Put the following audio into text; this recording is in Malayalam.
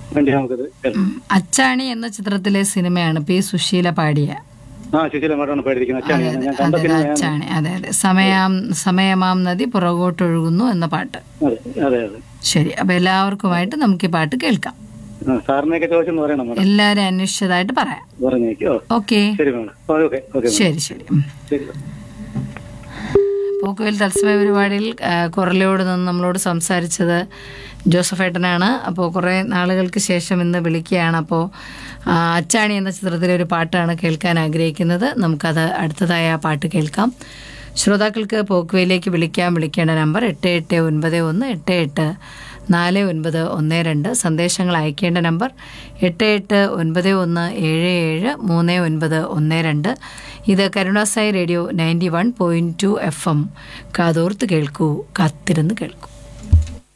വേണ്ടി നമുക്കത് കേൾക്കാം. ഉം. അച്ചാണി എന്ന ചിത്രത്തിലെ സിനിമയാണ് പി സുശീല പാടിയ ആ സുശീല മാഡമാണ് പാടിയിരിക്കുന്നത് അച്ഛനാണ് ഞാൻ കണ്ട അതെ സിനിമ ഞാൻ അച്ചാണി അതെ അതെ സമയാം സമയമാം നദി പുറകോട്ടൊഴുകുന്നു എന്ന പാട്ട് അതെ അതെ അതെ ശരി അപ്പൊ എല്ലാവർക്കുമായിട്ട് നമുക്ക് ഈ പാട്ട് കേൾക്കാം ആ, സാറിനെയൊക്കെ ചോദിച്ചെന്ന് പറയണം മാഡം എല്ലാവരും അന്വേഷിച്ചതായിട്ട് പറയാം പറഞ്ഞേക്കോ ഓക്കെ ശരി മാഡം ഓക്കെ ഓക്കെ ശരി ശരി ഉം. ശരി പോക്കുവൽ തത്സമയ പരിപാടിയിൽ ആ, കുറലിയോട് നിന്ന് നമ്മളോട് സംസാരിച്ചത് ജോസഫ് ഏട്ടനാണ് അപ്പോൾ കുറേ നാളുകൾക്ക് ശേഷം ഇന്ന് വിളിക്കുകയാണ് അപ്പോൾ ആ, അച്ചാണി എന്ന ചിത്രത്തിലെ ഒരു പാട്ടാണ് കേൾക്കാൻ ആഗ്രഹിക്കുന്നത് നമുക്കത് അടുത്തതായ ആ പാട്ട് കേൾക്കാം ശ്രോതാക്കൾക്ക് പോക്കുവയിലേക്ക് വിളിക്കാൻ വിളിക്കേണ്ട നമ്പർ എട്ട് എട്ട് ഒൻപത് ഒന്ന് എട്ട് എട്ട് നാല് ഒൻപത് ഒന്ന് രണ്ട് സന്ദേശങ്ങൾ അയക്കേണ്ട നമ്പർ എട്ട് എട്ട് ഒൻപത് ഒന്ന് ഏഴ് ഏഴ് മൂന്ന് ഒൻപത് ഒന്ന് രണ്ട് ഇത് Karunasai radio ninety one point two F M കാതോർത്ത് കേൾക്കൂ കാത്തിരുന്ന് കേൾക്കൂ